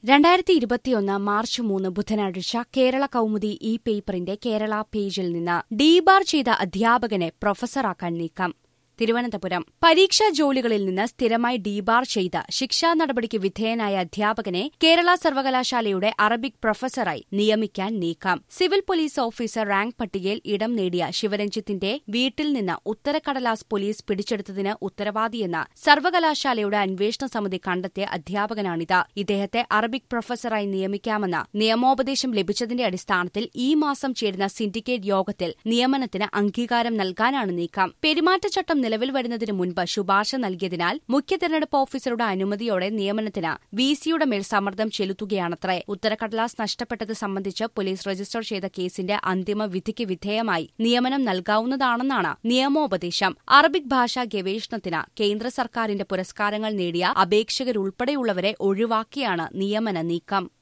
രണ്ടായിരത്തി ഇരുപത്തിയൊന്ന് മാർച്ച് മൂന്ന് ബുധനാഴ്ച കേരള കൗമുദി ഈ പേപ്പറിന്റെ കേരള പേജിൽ നിന്ന് ഡീബാർ ചെയ്ത അധ്യാപകനെ പ്രൊഫസറാക്കാൻ നീക്കം തിരുവനന്തപുരം പരീക്ഷാ ജോലികളിൽ നിന്ന് സ്ഥിരമായി ഡീബാർ ചെയ്ത് ശിക്ഷാ നടപടിക്ക് വിധേയനായ അധ്യാപകനെ കേരള സർവകലാശാലയുടെ അറബിക് പ്രൊഫസറായി നിയമിക്കാൻ നീക്കം സിവിൽ പോലീസ് ഓഫീസർ റാങ്ക് പട്ടികയിൽ ഇടം നേടിയ ശിവരഞ്ജിത്തിന്റെ വീട്ടിൽ നിന്ന് ഉത്തരക്കടലാസ് പോലീസ് പിടിച്ചെടുത്തതിന് ഉത്തരവാദിയെന്ന് സർവകലാശാലയുടെ അന്വേഷണ സമിതി കണ്ടെത്തിയ അധ്യാപകനാണിത് ഇദ്ദേഹത്തെ അറബിക് പ്രൊഫസറായി നിയമിക്കാമെന്ന് നിയമോപദേശം ലഭിച്ചതിന്റെ അടിസ്ഥാനത്തിൽ ഈ മാസം ചേരുന്ന സിൻഡിക്കേറ്റ് യോഗത്തിൽ നിയമനത്തിന് അംഗീകാരം നൽകാനാണ് നീക്കം പെരുമാറ്റച്ചട്ടം നിലവിൽ വരുന്നതിന് മുൻപ് ശുപാർശ നൽകിയതിനാൽ മുഖ്യ തെരഞ്ഞെടുപ്പ് ഓഫീസറുടെ അനുമതിയോടെ നിയമനത്തിന് വി സിയുടെ മേൽ സമ്മർദ്ദം ചെലുത്തുകയാണത്രേ ഉത്തരക്കടലാസ് നഷ്ടപ്പെട്ടത് സംബന്ധിച്ച് പോലീസ് രജിസ്റ്റർ ചെയ്ത കേസിന്റെ അന്തിമ വിധിക്ക് വിധേയമായി നിയമനം നൽകാവുന്നതാണെന്നാണ് നിയമോപദേശം അറബിക് ഭാഷാ ഗവേഷണത്തിന് കേന്ദ്ര സർക്കാരിന്റെ പുരസ്കാരങ്ങൾ നേടിയ അപേക്ഷകരുൾപ്പെടെയുള്ളവരെ ഒഴിവാക്കിയാണ് നിയമന നീക്കം